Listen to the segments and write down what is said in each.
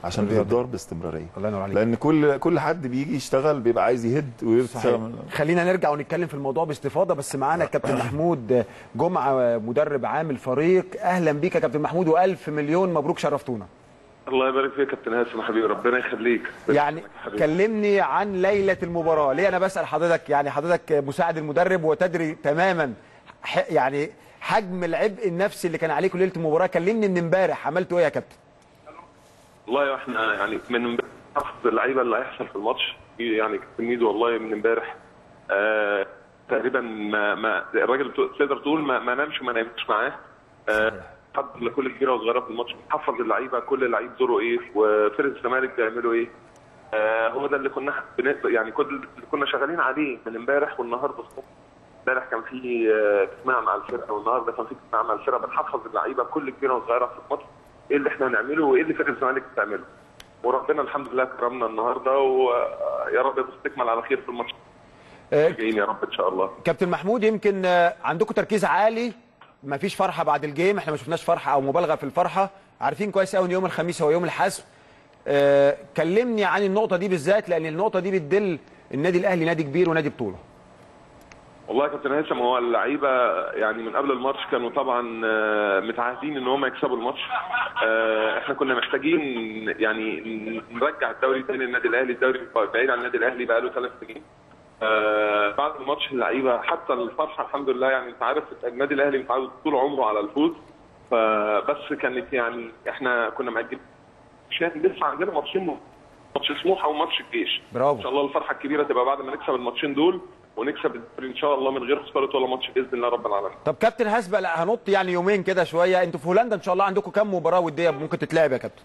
عشان الرياضة. بيدار باستمراريه الله ينور عليك لان كل كل حد بيجي يشتغل بيبقى عايز يهد صحيح. ويشتغل خلينا نرجع ونتكلم في الموضوع باستفاضه بس معانا كابتن محمود جمعه مدرب عام الفريق اهلا بيك يا كابتن محمود والف مليون مبروك شرفتونا الله يبارك فيك يا كابتن هاشم حبيبي ربنا يخليك يعني حبيبي. كلمني عن ليله المباراه ليه انا بسال حضرتك يعني حضرتك مساعد المدرب وتدري تماما ح- يعني حجم العبء النفسي اللي كان عليكم ليله المباراه كلمني من امبارح عملتوا ايه يا كابتن والله احنا يعني من امبارح حفظ اللعيبه اللي هيحصل في الماتش يعني كابتن ميدو والله من امبارح آه تقريبا ما, ما الراجل بتو- تقدر تقول ما, ما نامش وما نامش معاه آه حضر لكل كبيره وصغيره في الماتش حفظ اللعيبه كل لعيب دوره ايه وفرقه الزمالك بيعملوا ايه آه هو ده اللي كنا بن- يعني كل اللي كنا شغالين عليه من امبارح والنهارده الصبح امبارح كان في آه، اجتماع مع الفرقه والنهارده كان في اجتماع مع الفرقه بنحفظ اللعيبه كل كبيره وصغيره في الماتش ايه اللي احنا هنعمله وايه اللي فرقه الزمالك بتعمله وربنا الحمد لله كرمنا النهارده ويا رب تستكمل على خير في الماتش آه، الجايين يا رب ان شاء الله كابتن محمود يمكن آه، عندكم تركيز عالي ما فيش فرحه بعد الجيم احنا ما شفناش فرحه او مبالغه في الفرحه عارفين كويس قوي ان يوم الخميس هو يوم الحسم آه، كلمني عن النقطه دي بالذات لان النقطه دي بتدل النادي الاهلي نادي كبير ونادي بطوله والله يا كابتن هاشم هو اللعيبه يعني من قبل الماتش كانوا طبعا آه، متعهدين ان هم يكسبوا الماتش آه، احنا كنا محتاجين يعني نرجع الدوري تاني للنادي الاهلي الدوري بعيد عن النادي الاهلي بقى له ثلاث سنين آه، بعد الماتش اللعيبه حتى الفرحه الحمد لله يعني انت عارف النادي الاهلي متعود طول عمره على الفوز فبس كانت يعني احنا كنا مأجلين عشان لسه عندنا ماتشين ماتش سموحه وماتش الجيش برافو. ان شاء الله الفرحه الكبيره تبقى بعد ما نكسب الماتشين دول ونكسب الدوري ان شاء الله من غير خساره ولا ماتش باذن الله رب العالمين طب كابتن هسبق لا هنط يعني يومين كده شويه انتوا في هولندا ان شاء الله عندكم كام مباراه وديه ممكن تتلعب يا كابتن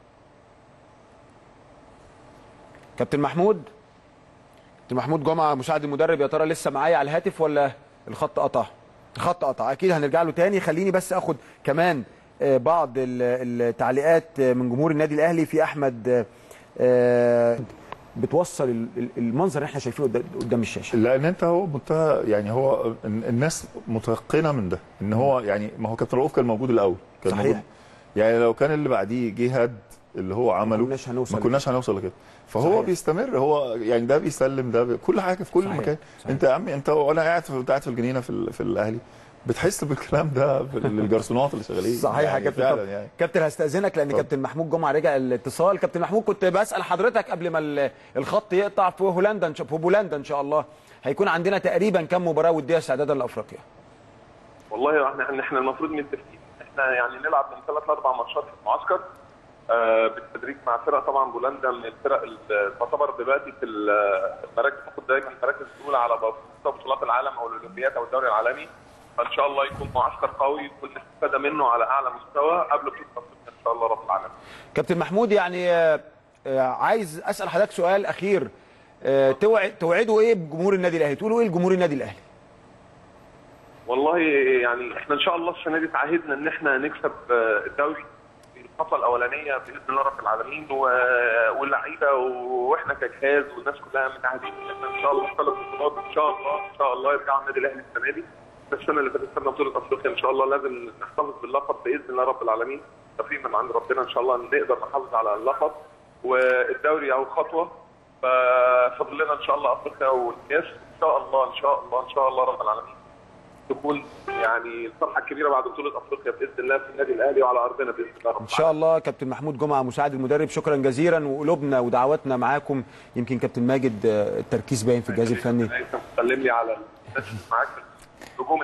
كابتن محمود كابتن محمود جمعه مساعد المدرب يا ترى لسه معايا على الهاتف ولا الخط قطع الخط قطع اكيد هنرجع له تاني خليني بس اخد كمان آه، بعض ال- التعليقات آه، من جمهور النادي الاهلي في احمد آه، آه، بتوصل ال- ال- المنظر اللي احنا شايفينه قدام- قدام الشاشه لان انت هو منتهى يعني هو ال- الناس متيقنه من ده ان هو يعني ما هو كابتن رؤوف كان موجود الاول كان صحيح. موجود يعني لو كان اللي بعديه جه هد اللي هو عمله كناش هنوصل ما كناش هنوصل لكده فهو صحيح. بيستمر هو يعني ده بيسلم ده بي... كل حاجه في كل صحيح. مكان صحيح. انت يا عم انت وانا قاعد في انت قاعد في الجنينه في, ال... في الاهلي بتحس بالكلام ده في الجرسونات اللي شغالين صحيح يا يعني كابتن فعلا طب يعني كابتن هستاذنك لان اتفضل. كابتن محمود جمعه رجع الاتصال كابتن محمود كنت بسال حضرتك قبل ما ال- الخط يقطع في هولندا إن شاء- في بولندا ان شاء الله هيكون عندنا تقريبا كم مباراه وديه استعدادا لافريقيا والله احنا احنا المفروض متفقين احنا يعني نلعب من ثلاث لاربع ماتشات في المعسكر آه بالتدريج مع فرق طبعا بولندا من الفرق اللي تعتبر دلوقتي في المراكز تاخد دايما المراكز الاولى على مستوى بطولات العالم او الاولمبياد او الدوري العالمي فان شاء الله يكون معسكر قوي يكون الاستفاده منه على اعلى مستوى قبل بطوله افريقيا ان شاء الله رب العالمين. كابتن محمود يعني آه، آه، عايز اسال حضرتك سؤال اخير آه، توعد توعدوا ايه بجمهور النادي الاهلي تقولوا ايه لجمهور النادي الاهلي والله يعني احنا ان شاء الله السنه دي تعهدنا ان احنا نكسب آه، الدوري في الخطوه الاولانيه باذن الله رب العالمين و- واللعيبه واحنا كجهاز والناس كلها متعهدين ان احنا ان شاء الله ثلاث بطولات ان شاء الله ان شاء الله يرجعوا النادي الاهلي السنه دي السنه اللي فاتت خدنا بطوله افريقيا ان شاء الله لازم نحتفظ باللقب باذن الله رب العالمين توفيق من عند ربنا ان شاء الله نقدر نحافظ على اللقب والدوري او خطوه ففضل لنا ان شاء الله افريقيا والكاس ان شاء الله ان شاء الله ان شاء الله رب العالمين تكون يعني الفرحه الكبيره بعد بطوله افريقيا باذن الله في النادي الاهلي وعلى ارضنا باذن الله رب ان شاء الله كابتن محمود جمعه مساعد المدرب شكرا جزيلا وقلوبنا ودعواتنا معاكم يمكن كابتن ماجد آه، التركيز باين في الجهاز الفني العالمين. سلم لي على الناس اللي معاك الهجوم